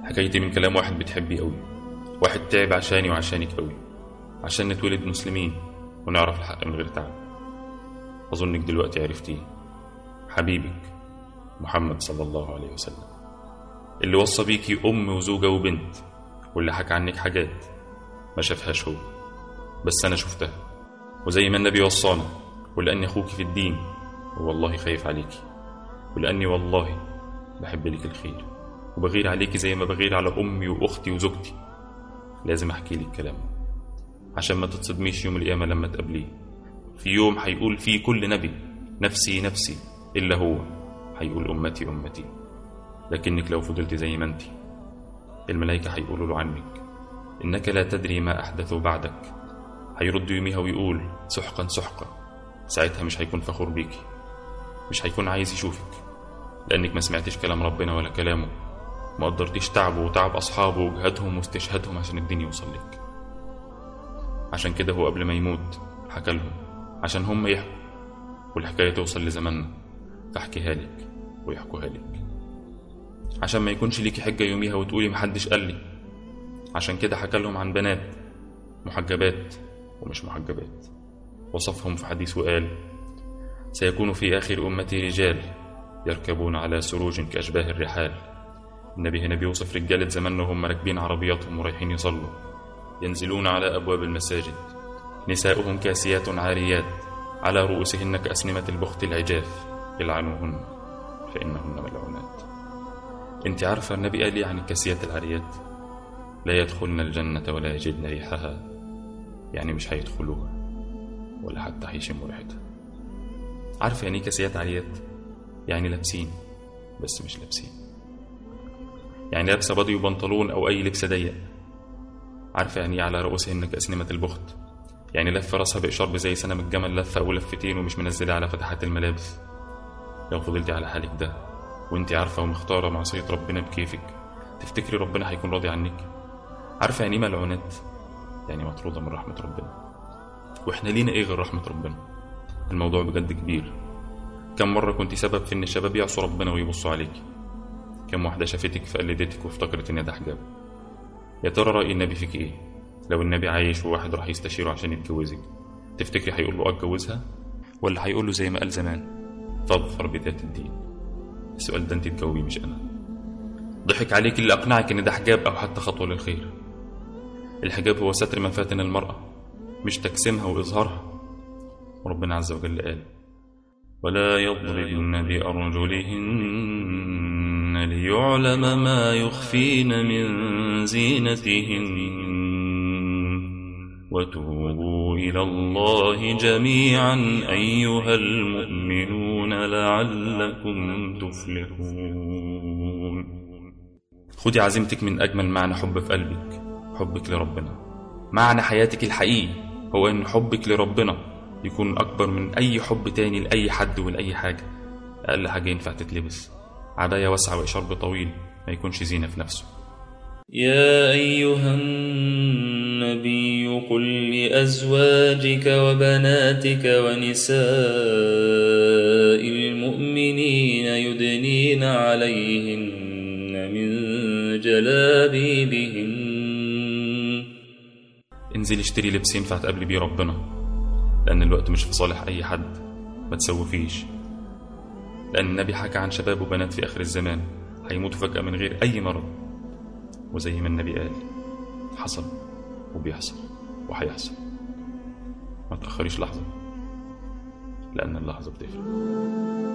حكايتي من كلام واحد بتحبيه قوي واحد تعب عشاني وعشانك قوي عشان نتولد مسلمين ونعرف الحق من غير تعب أظنك دلوقتي عرفتيه حبيبك محمد صلى الله عليه وسلم اللي وصى بيكي أم وزوجة وبنت واللي حكى عنك حاجات ما شافهاش هو بس أنا شفتها وزي ما النبي وصانا ولأني أخوك في الدين والله خايف عليكي ولأني والله بحب لك الخير وبغير عليكي زي ما بغير على أمي وأختي وزوجتي لازم أحكي لك كلام عشان ما تتصدميش يوم القيامة لما تقابليه في يوم هيقول فيه كل نبي نفسي نفسي إلا هو هيقول أمتي أمتي لكنك لو فضلت زي ما أنت الملائكة هيقولوا له عنك إنك لا تدري ما أحدثوا بعدك هيرد يوميها ويقول سحقا سحقا ساعتها مش هيكون فخور بيكي مش هيكون عايز يشوفك لأنك ما سمعتش كلام ربنا ولا كلامه ما قدرتيش تعبه وتعب أصحابه وجهادهم واستشهادهم عشان الدين يوصل لك عشان كده هو قبل ما يموت حكى لهم عشان هم يحكوا والحكاية توصل لزماننا فاحكيها لك ويحكوها لك عشان ما يكونش ليكي حجة يوميها وتقولي محدش قال لي عشان كده حكى لهم عن بنات محجبات ومش محجبات وصفهم في حديث وقال سيكون في آخر أمتي رجال يركبون على سروج كأشباه الرحال النبي هنا بيوصف رجالة زمانه وهم راكبين عربياتهم ورايحين يصلوا ينزلون على أبواب المساجد نساؤهم كاسيات عاريات على رؤوسهن كأسنمة البخت العجاف العنوهن فإنهن ملعونات انت عارفة النبي قال لي عن الكاسيات العاريات لا يدخلن الجنة ولا يجدن ريحها يعني مش هيدخلوها ولا حتى هيشموا ريحتها عارفة يعني ايه كاسيات عاريات يعني لابسين بس مش لابسين يعني لابسة بادي وبنطلون أو أي لبس ضيق عارفة يعني ايه على رؤوسهن كأسنمة البخت يعني لفة راسها بإشارب زي سنم الجمل لفة أو لفتين ومش منزلة على فتحات الملابس لو فضلتي على حالك ده وانت عارفة ومختارة معصية ربنا بكيفك تفتكري ربنا هيكون راضي عنك عارفة يعني ايه ملعونات يعني مطرودة من رحمة ربنا واحنا لينا ايه غير رحمة ربنا الموضوع بجد كبير كم مرة كنت سبب في ان الشباب يعصوا ربنا ويبصوا عليك كم واحدة شافتك فقلدتك وافتكرت ان ده حجاب يا ترى رأي النبي فيك ايه لو النبي عايش وواحد راح يستشيره عشان يتجوزك تفتكري هيقول له اتجوزها ولا هيقول له زي ما قال زمان فاظفر بذات الدين السؤال ده انت تجاوبيه مش انا ضحك عليك اللي اقنعك ان ده حجاب او حتى خطوه للخير الحجاب هو ستر مفاتن المراه مش تجسيمها واظهارها وربنا عز وجل قال ولا يضربن بأرجلهن ليعلم ما يخفين من زينتهن وتوبوا إلى الله جميعا أيها المؤمنون لعلكم تفلحون خدي عزيمتك من أجمل معنى حب في قلبك حبك لربنا معنى حياتك الحقيقي هو أن حبك لربنا يكون أكبر من أي حب تاني لأي حد ولأي حاجة أقل حاجة ينفع تتلبس عباية واسعة وإشارب طويل ما يكونش زينة في نفسه يا أيها النبي قل لأزواجك وبناتك ونساء المؤمنين يدنين عليهن من جلابيبهن انزلي اشتري لبس ينفع تقابلي بيه ربنا لأن الوقت مش في صالح أي حد ما تسوفيش لأن النبي حكى عن شباب وبنات في آخر الزمان هيموتوا فجأة من غير أي مرض وزي ما النبي قال حصل وبيحصل وهيحصل ما تأخريش لحظة لأن اللحظة بتفرق